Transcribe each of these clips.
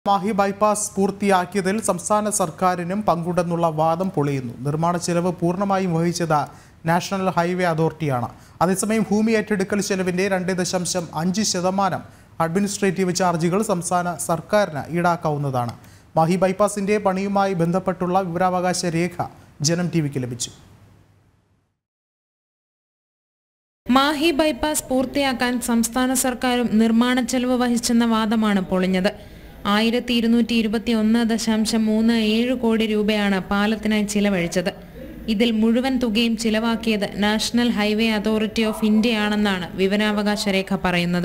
Mahe bypass പൂർത്തിയാക്കിയതിൽ സംസ്ഥാന സർക്കാരിനും പങ്കുണ്ടെന്നുള്ള വാദം പൊളിയുന്നു നിർമ്മാണ ചെലവ് പൂർണ്ണമായും വഹിച്ചത് നാഷണൽ ഹൈവേ അതോറിറ്റിയാണ് അതേസമയം ഭൂമി ഏറ്റെടുക്കൽ ചെലവിന്റെ രണ്ട് ദശാംശം അഞ്ച് ശതമാനം അഡ്മിനിസ്ട്രേറ്റീവ് ചാർജുകൾ സംസ്ഥാന സർക്കാരിന് ഈടാക്കാവുന്നതാണ് മാഹി ബൈപ്പാസിന്റെ പണിയുമായി ബന്ധപ്പെട്ടുള്ള വിവരാവകാശ രേഖ ജനം ടി വിക്ക് ലഭിച്ചു മാഹി ബൈപ്പാസ് പൂർത്തിയാക്കാൻ സംസ്ഥാന സർക്കാരും നിർമ്മാണ ചെലവ് വഹിച്ചെന്ന വാദമാണ് പൊളിഞ്ഞത് ആയിരത്തി ഇരുന്നൂറ്റി ഇരുപത്തി ഒന്ന് ദശാംശം മൂന്ന് ഏഴ് കോടി രൂപയാണ് പാലത്തിനായി ചിലവഴിച്ചത് ഇതിൽ മുഴുവൻ തുകയും ചിലവാക്കിയത് നാഷണൽ ഹൈവേ അതോറിറ്റി ഓഫ് ഇന്ത്യയാണെന്നാണ് വിവരാവകാശ രേഖ പറയുന്നത്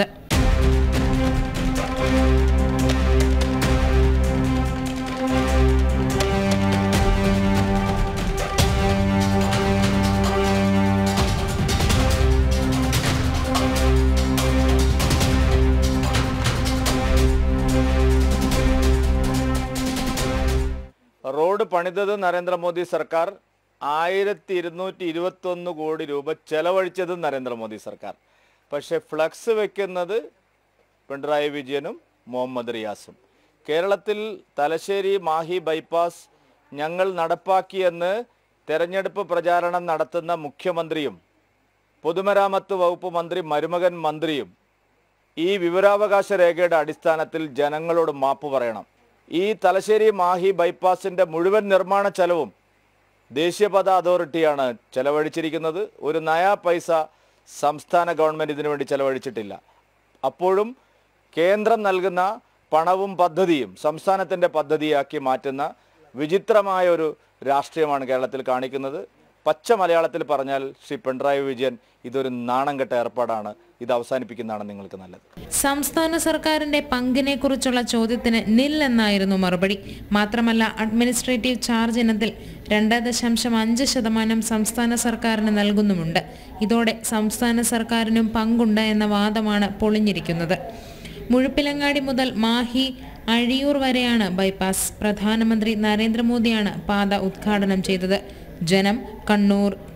റോഡ് പണിതത് നരേന്ദ്രമോദി സർക്കാർ ആയിരത്തി ഇരുന്നൂറ്റി ഇരുപത്തൊന്ന് കോടി രൂപ ചെലവഴിച്ചത് നരേന്ദ്രമോദി സർക്കാർ പക്ഷേ ഫ്ലക്സ് വെക്കുന്നത് പിണറായി വിജയനും മുഹമ്മദ് റിയാസും കേരളത്തിൽ തലശ്ശേരി മാഹി ബൈപ്പാസ് ഞങ്ങൾ നടപ്പാക്കിയെന്ന് തെരഞ്ഞെടുപ്പ് പ്രചാരണം നടത്തുന്ന മുഖ്യമന്ത്രിയും പൊതുമരാമത്ത് വകുപ്പ് മന്ത്രി മരുമകൻ മന്ത്രിയും ഈ വിവരാവകാശ രേഖയുടെ അടിസ്ഥാനത്തിൽ ജനങ്ങളോട് മാപ്പ് പറയണം ഈ തലശ്ശേരി മാഹി ബൈപ്പാസിന്റെ മുഴുവൻ നിർമ്മാണ ചെലവും ദേശീയപാത അതോറിറ്റിയാണ് ചെലവഴിച്ചിരിക്കുന്നത് ഒരു നയാ പൈസ സംസ്ഥാന ഗവൺമെന്റ് ഇതിനു വേണ്ടി ചെലവഴിച്ചിട്ടില്ല അപ്പോഴും കേന്ദ്രം നൽകുന്ന പണവും പദ്ധതിയും സംസ്ഥാനത്തിന്റെ പദ്ധതിയാക്കി മാറ്റുന്ന വിചിത്രമായ ഒരു രാഷ്ട്രീയമാണ് കേരളത്തിൽ കാണിക്കുന്നത് പച്ച മലയാളത്തിൽ പറഞ്ഞാൽ ശ്രീ പിണറായി വിജയൻ ഇതൊരു നാണം കെട്ട ഏർപ്പാടാണ് ഇത് അവസാനിപ്പിക്കുന്നതാണ് നിങ്ങൾക്ക് നല്ലത് സംസ്ഥാന സർക്കാരിന്റെ പങ്കിനെ കുറിച്ചുള്ള ചോദ്യത്തിന് നിൽ എന്നായിരുന്നു മറുപടി മാത്രമല്ല അഡ്മിനിസ്ട്രേറ്റീവ് ചാർജ് ഇനത്തിൽ രണ്ട് ദശാംശം അഞ്ച് ശതമാനം സംസ്ഥാന സർക്കാരിന് നൽകുന്നുമുണ്ട് ഇതോടെ സംസ്ഥാന സർക്കാരിനും പങ്കുണ്ട് എന്ന വാദമാണ് പൊളിഞ്ഞിരിക്കുന്നത് മുഴുപ്പിലങ്ങാടി മുതൽ മാഹി അഴിയൂർ വരെയാണ് ബൈപ്പാസ് പ്രധാനമന്ത്രി നരേന്ദ്രമോദിയാണ് പാത ഉദ്ഘാടനം ചെയ്തത് ജനം കണ്ണൂർ